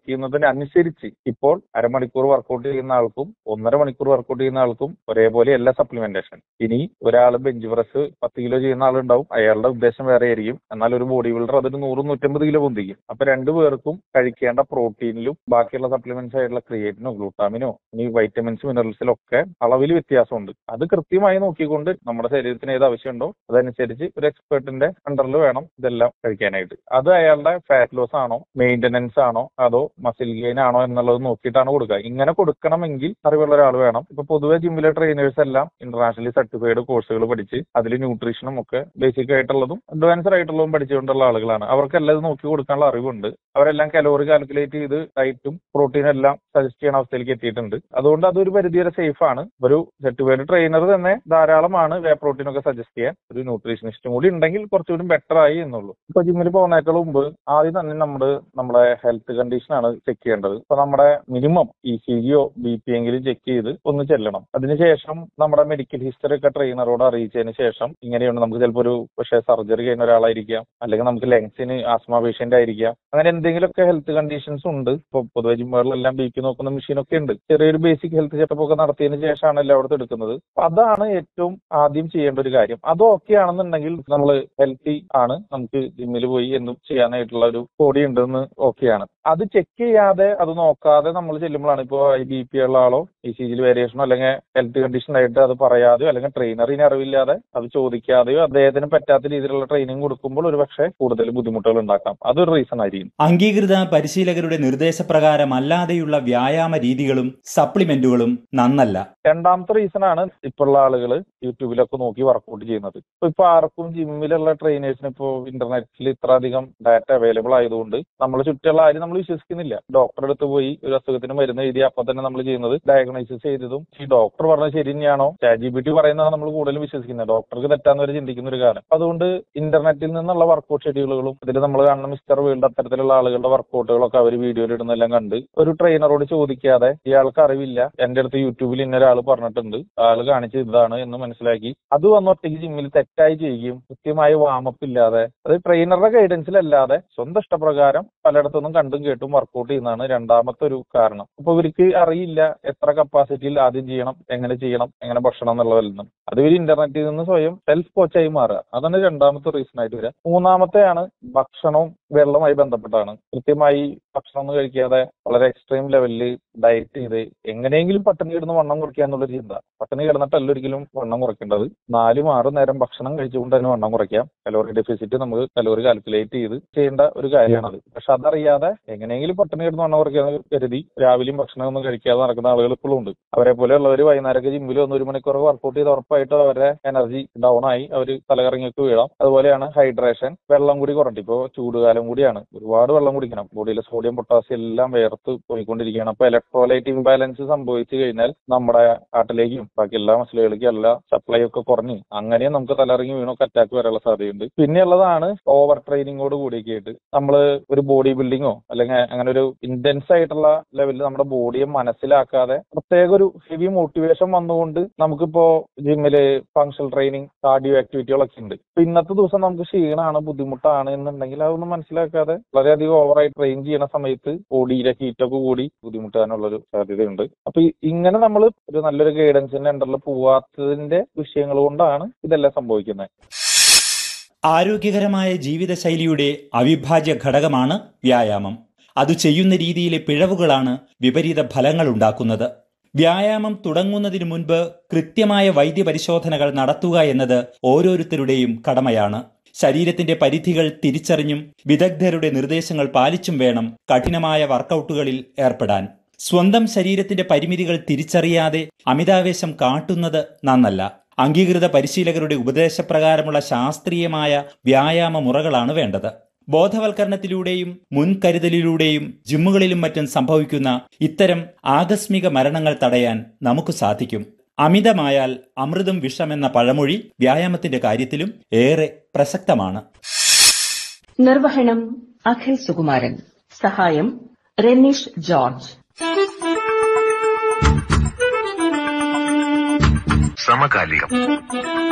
work ചെയ്യുന്നതിനനുസരിച്ച് ഇപ്പോൾ അരമണിക്കൂർ workout ചെയ്യുന്ന ആൾക്കും ഒന്നര മണിക്കൂർ വർക്കൗട്ട് ചെയ്യുന്ന ആൾക്കും ഒരേപോലെ അല്ല സപ്ലിമെന്റേഷൻ ഇനി ഒരാൾ ബെഞ്ച് പ്രസ് പത്ത് കിലോ ചെയ്യുന്ന ആളുണ്ടാവും അയാളുടെ ഉദ്ദേശം വേറെ ആയിരിക്കും എന്നാൽ ഒരു ബോഡി ബിൽഡർ അതിന് നൂറ് നൂറ്റമ്പത് കിലോ പൊന്തിക്കും അപ്പൊ രണ്ടുപേർക്കും കഴിക്കേണ്ട പ്രോട്ടീനിലും ബാക്കിയുള്ള സപ്ലിമെന്റ്സ് ആയിട്ടുള്ള ക്രിയേറ്റിനോ ഗ്ലൂട്ടാമിനോ ഇനി വൈറ്റമിൻസ് മിനറൽസിലും ഒക്കെ അളവിൽ വ്യത്യാസമുണ്ട് അത് കൃത്യമായി നോക്കിക്കൊണ്ട് നമ്മുടെ ശരീരത്തിന് ഏത് ആവശ്യമുണ്ടോ അതനുസരിച്ച് ഒരു എക്സ്പേർട്ടിന്റെ അണ്ടറിൽ വേണം ഇതെല്ലാം കഴിക്കാനായിട്ട് അത് അയാളുടെ ഫാറ്റ് ലോസ് ആണോ മെയിന്റനൻസ് ആണോ അതോ മസിൽ ഗെയിൻ ആണോ എന്നുള്ളത് നോക്കിയിട്ടാണ് കൊടുക്കുക ഇങ്ങനെ കൊടുക്കണമെങ്കിൽ അറിവുള്ള ഒരാൾ വേണം ഇപ്പൊ പൊതുവെ ജിമ്മിലെ ട്രെയിനേഴ്സ് എല്ലാം ഇന്റർനാഷണലി സർട്ടിഫൈഡ് കോഴ്സുകൾ പഠിച്ച് അതിൽ ന്യൂട്രീഷനും ഒക്കെ ബേസിക് ആയിട്ടുള്ളതും അഡ്വാൻസ്ഡ് ആയിട്ടുള്ളതും പഠിച്ചുകൊണ്ടുള്ള ആളുകളാണ് അവർക്കെല്ലാം ഇത് നോക്കി കൊടുക്കാനുള്ള അറിവുണ്ട് അവരെല്ലാം കലോറി കാൽക്കുലേറ്റ് ചെയ്ത് ഡയറ്റും പ്രോട്ടീനും എല്ലാം സജസ്റ്റ് ചെയ്യുന്ന അവസ്ഥയിലേക്ക് എത്തിയിട്ടുണ്ട് അതുകൊണ്ട് അതൊരു പരിധി വരെ സേഫ് ആണ് ഒരു സർട്ടിഫൈഡ് ട്രെയിനർ തന്നെ ധാരാളമാണ് വേ പ്രോട്ടീൻ ഒക്കെ സജസ്റ്റ് ചെയ്യാൻ ഒരു ന്യൂട്രീഷനിസ്റ്റും കൂടി ഉണ്ടെങ്കിൽ കുറച്ചുകൂടി ബെറ്റർ ആയി എന്നുള്ളൂ ഇപ്പൊ ജിമ്മിൽ പോകുന്നതിനേക്കാൾ മുമ്പ് ആദ്യം തന്നെ നമ്മുടെ നമ്മുടെ ഹെൽത്ത് കണ്ടീഷൻ ആണ് ചെക്ക് ചെയ്യേണ്ടത് ഇപ്പൊ നമ്മുടെ മിനിമം ഇ സി ജിയോ ബി പി എങ്കിലും ചെക്ക് ചെയ്ത് ഒന്ന് ചെല്ലണം അതിനുശേഷം നമ്മുടെ മെഡിക്കൽ ഹിസ്റ്ററി ഒക്കെ ട്രെയിനറോട് അറിയിച്ചതിന് ശേഷം ഇങ്ങനെയുണ്ട് നമുക്ക് ചിലപ്പോൾ ഒരു പക്ഷേ സർജറി ചെയ്യുന്ന ഒരാളായിരിക്കാം അല്ലെങ്കിൽ നമുക്ക് ലങ്സിന് ആസ്മ പേഷ്യന്റ് ആയിരിക്കാം അങ്ങനെ എന്തെങ്കിലുമൊക്കെ ഹെൽത്ത് കണ്ടീഷൻസ് ഉണ്ട് ഇപ്പൊ പൊതുവെ ജിമ്മുകളിലെല്ലാം ബി പി നോക്കുന്ന മെഷീനൊക്കെ ഉണ്ട് ചെറിയൊരു ബേസിക് ഹെൽത്ത് ചെക്കപ്പ് ഒക്കെ നടത്തിയതിന് ശേഷമാണ് എല്ലായിടത്തും എടുക്കുന്നത് അപ്പൊ അതാണ് ഏറ്റവും ആദ്യം ചെയ്യേണ്ട ഒരു കാര്യം അത് ഓക്കെ ആണെന്നുണ്ടെങ്കിൽ നമ്മൾ ഹെൽത്തി ആണ് നമുക്ക് ജിമ്മിൽ പോയി എന്തും ചെയ്യാനായിട്ടുള്ള ഒരു ബോഡി ഉണ്ടെന്ന് ഓക്കെയാണ് അത് ചെക്ക് ചെയ്യാതെ അത് നോക്കാതെ നമ്മൾ ചെല്ലുമ്പോഴാണ് ഇപ്പോൾ ഐ ബി പി ഉള്ള ആളോ ഇ സി ജിയിൽ വേരിയേഷനോ അല്ലെങ്കിൽ ഹെൽത്ത് കണ്ടീഷൻ ആയിട്ട് അത് പറയാതെയോ അല്ലെങ്കിൽ ട്രെയിനറിന് അറിവില്ലാതെ അത് ചോദിക്കാതെയോ അദ്ദേഹത്തിന് പറ്റാത്ത രീതിയിലുള്ള ട്രെയിനിങ് കൊടുക്കുമ്പോൾ ഒരു പക്ഷേ കൂടുതൽ ബുദ്ധിമുട്ടുകൾ ഉണ്ടാക്കാം അതൊരു റീസൺ ആയിരിക്കും അംഗീകൃത പരിശീലകരുടെ നിർദ്ദേശപ്രകാരം അല്ലാതെയുള്ള വ്യായാമ രീതികളും സപ്ലിമെന്റുകളും നന്നല്ല രണ്ടാമത്തെ റീസൺ ആണ് ഇപ്പോഴുള്ള ആളുകൾ യൂട്യൂബിലൊക്കെ നോക്കി വർക്കൗട്ട് ചെയ്യുന്നത് ഇപ്പൊ ഇപ്പൊ ആർക്കും ജിമ്മിലുള്ള ട്രെയിനേഴ്സിന് ഇപ്പോൾ ഇന്റർനെറ്റിൽ ഇത്ര അധികം ഡാറ്റ അവൈലബിൾ ആയതുകൊണ്ട് നമ്മൾ ചുറ്റുള്ള ആരും നമ്മൾ വിശ്വസിക്കുന്നില്ല ഡോക്ടറെ അടുത്ത് പോയി ഒരു അസുഖത്തിന് മരുന്ന് എഴുതി അപ്പൊ തന്നെ നമ്മൾ ചെയ്യുന്നത് ഡയഗ്നോസിസ് ചെയ്തതും ഈ ഡോക്ടർ പറഞ്ഞത് ശരി തന്നെയാണോ ചാറ്റ് ജി ബി ടി പറയുന്നതാണ് നമ്മൾ കൂടുതലും വിശ്വസിക്കുന്നത് ഡോക്ടർക്ക് തെറ്റാന്ന് വരെ ചിന്തിക്കുന്ന ഒരു കാലം അതുകൊണ്ട് ഇന്റർനെറ്റിൽ നിന്നുള്ള വർക്കൗട്ട് ഷെഡ്യൂളുകളും ഇതിൽ നമ്മൾ കാണുന്ന മിസ്റ്റർ വേൾഡ് അത്തരത്തിലുള്ള ആളുകളുടെ വർക്കൗട്ടുകളൊക്കെ അവർ വീഡിയോയിൽ ഇടുന്നെല്ലാം കണ്ട് ഒരു ട്രെയിനറോട് ചോദിക്കാതെ ഇയാൾക്ക് അറിവില്ല എന്റെ അടുത്ത് യൂട്യൂബിൽ ഇന്ന ഒരാൾ പറഞ്ഞിട്ടുണ്ട് ആള് കാണിച്ച് ഇതാണ് എന്ന് മനസ്സിലാക്കി അത് വന്ന് ഒറ്റയ്ക്ക് ജിമ്മിൽ തെറ്റായി ചെയ്യുകയും കൃത്യമായി വാമപ്പ് ഇല്ലാതെ അത് ട്രെയിനറുടെ ഗൈഡൻസിലല്ലാതെ സ്വന്തം ഇഷ്ടപ്രകാരം പലയിടത്തുനിന്നും കണ്ടും കേട്ടും വർക്കൗട്ട് ചെയ്യുന്നതാണ് രണ്ടാമത്തെ ഒരു കാരണം അപ്പൊ ഇവർക്ക് അറിയില്ല എത്ര കപ്പാസിറ്റിയിൽ ആദ്യം ചെയ്യണം എങ്ങനെ ചെയ്യണം എങ്ങനെ ഭക്ഷണം എന്നുള്ളതിൽ നിന്നും അത് ഇവർ ഇന്റർനെറ്റിൽ നിന്ന് സ്വയം സെൽഫ് കോച്ചായി മാറുക അതാണ് രണ്ടാമത്തെ റീസൺ ആയിട്ട് വരിക മൂന്നാമത്തെയാണ് ഭക്ഷണവും വെള്ളവുമായി ബന്ധപ്പെട്ടാണ് കൃത്യമായി ഭക്ഷണം ഒന്നും കഴിക്കാതെ വളരെ എക്സ്ട്രീം ലെവലിൽ ഡയറ്റ് ചെയ്ത് എങ്ങനെയെങ്കിലും പട്ടിണി കിടന്ന് വണ്ണം കുറയ്ക്കുക എന്നുള്ളൊരു ചിന്ത പട്ടിണി കിടന്നിട്ടല്ല ഒരിക്കലും വണ്ണം കുറയ്ക്കേണ്ടത് നാലും ആറ് നേരം ഭക്ഷണം കഴിച്ചുകൊണ്ട് തന്നെ വണ്ണം കുറയ്ക്കാം കലോറി ഡെഫിസിറ്റ് നമുക്ക് കലോറി കാൽക്കുലേറ്റ് ചെയ്ത് ചെയ്യേണ്ട ഒരു കാര്യമാണത് പക്ഷെ അതറിയാതെ എങ്ങനെയെങ്കിലും പട്ടിണി കിടന്ന് വണ്ണം കുറയ്ക്കാന്ന് കരുതി രാവിലെയും ഭക്ഷണം ഒന്നും കഴിക്കാതെ നടക്കുന്ന ആളുകൾ ഇപ്പോഴും ഉണ്ട് അവരെ പോലെയുള്ളവർ വൈകുന്നേരമൊക്കെ ജിമ്മിൽ ഒന്ന് ഒരു മണിക്കൂർ വർക്കൗട്ട് ചെയ്ത് ഉറപ്പായിട്ട് അവരുടെ എനർജി ഡൗൺ ആയി അവർ തലകറങ്ങിയൊക്കെ വീഴാം അതുപോലെയാണ് ഹൈഡ്രേഷൻ വെള്ളം കൂടി കുറഞ്ഞു ഇപ്പോൾ ചൂടുകാലം കൂടിയാണ് ഒരുപാട് വെള്ളം കുടിക്കണം ബോഡിയിലെ സോഡിയം പൊട്ടാസ്യം എല്ലാം വേർത്ത് പോയിക്കൊണ്ടിരിക്കുകയാണ് അപ്പൊ ഇലക്ട്രോലൈറ്റ് ഇംബാലൻസ് സംഭവിച്ചു കഴിഞ്ഞാൽ നമ്മുടെ ഹാർട്ടിലേക്കും ബാക്കി എല്ലാ മസിലുകളിലേക്കും എല്ലാ സപ്ലൈ ഒക്കെ കുറഞ്ഞ് അങ്ങനെ നമുക്ക് തലറങ്ങി വീണൊക്കെ അറ്റാക്ക് വരാനുള്ള സാധ്യതയുണ്ട് പിന്നെയുള്ളതാണ് ഓവർ ട്രെയിനിങ്ങോട് കൂടിയൊക്കെ ആയിട്ട് നമ്മൾ ഒരു ബോഡി ബിൽഡിങ്ങോ അല്ലെങ്കിൽ അങ്ങനെ ഒരു ഇന്റൻസ് ആയിട്ടുള്ള ലെവലിൽ നമ്മുടെ ബോഡിയെ മനസ്സിലാക്കാതെ പ്രത്യേക ഒരു ഹെവി മോട്ടിവേഷൻ വന്നുകൊണ്ട് നമുക്കിപ്പോ ജിമ്മില് ഫങ്ഷണൽ ട്രെയിനിങ് കാർഡിയോ ആക്ടിവിറ്റികളൊക്കെ ഉണ്ട് ഇപ്പൊ ഇന്നത്തെ ദിവസം നമുക്ക് ക്ഷീണമാണ് ബുദ്ധിമുട്ടാണ് എന്നുണ്ടെങ്കിൽ അതൊന്നും മനസ്സിലാക്കാതെ വളരെയധികം ഓവറായി ട്രെയിൻ ചെയ്യുന്ന സമയത്ത് ബോഡിയിലെ ഹീറ്റൊക്കെ കൂടി ബുദ്ധിമുട്ടാനുള്ള ഒരു സാധ്യതയുണ്ട് അപ്പൊ ഈ- ഇങ്ങനെ നമ്മൾ ഒരു നല്ലൊരു ഗൈഡൻസിന്റെ അണ്ടറിൽ പോവാത്തതിന്റെ വിഷയങ്ങൾ കൊണ്ടാണ് ഇതെല്ലാം സംഭവിക്കുന്നത് ആരോഗ്യകരമായ ജീവിതശൈലിയുടെ അവിഭാജ്യ ഘടകമാണ് വ്യായാമം അത് ചെയ്യുന്ന രീതിയിലെ പിഴവുകളാണ് വിപരീത ഫലങ്ങൾ ഉണ്ടാക്കുന്നത് വ്യായാമം തുടങ്ങുന്നതിനു മുൻപ് കൃത്യമായ വൈദ്യപരിശോധനകൾ നടത്തുക എന്നത് ഓരോരുത്തരുടെയും കടമയാണ് ശരീരത്തിന്റെ പരിധികൾ തിരിച്ചറിഞ്ഞും വിദഗ്ധരുടെ നിർദ്ദേശങ്ങൾ പാലിച്ചും വേണം കഠിനമായ വർക്കൗട്ടുകളിൽ ഏർപ്പെടാൻ സ്വന്തം ശരീരത്തിന്റെ പരിമിതികൾ തിരിച്ചറിയാതെ അമിതാവേശം കാട്ടുന്നത് നന്നല്ല അംഗീകൃത പരിശീലകരുടെ ഉപദേശപ്രകാരമുള്ള ശാസ്ത്രീയമായ വ്യായാമ മുറകളാണ് വേണ്ടത് ബോധവൽക്കരണത്തിലൂടെയും മുൻകരുതലിലൂടെയും ജിമ്മുകളിലും മറ്റും സംഭവിക്കുന്ന ഇത്തരം ആകസ്മിക മരണങ്ങൾ തടയാൻ നമുക്ക് സാധിക്കും അമിതമായാൽ അമൃതം വിഷമെന്ന പഴമൊഴി വ്യായാമത്തിന്റെ കാര്യത്തിലും ഏറെ പ്രസക്തമാണ് നിർവഹണം അഖിൽ സുകുമാരൻ സഹായം റെനീഷ് ജോർജ് സമകാലികം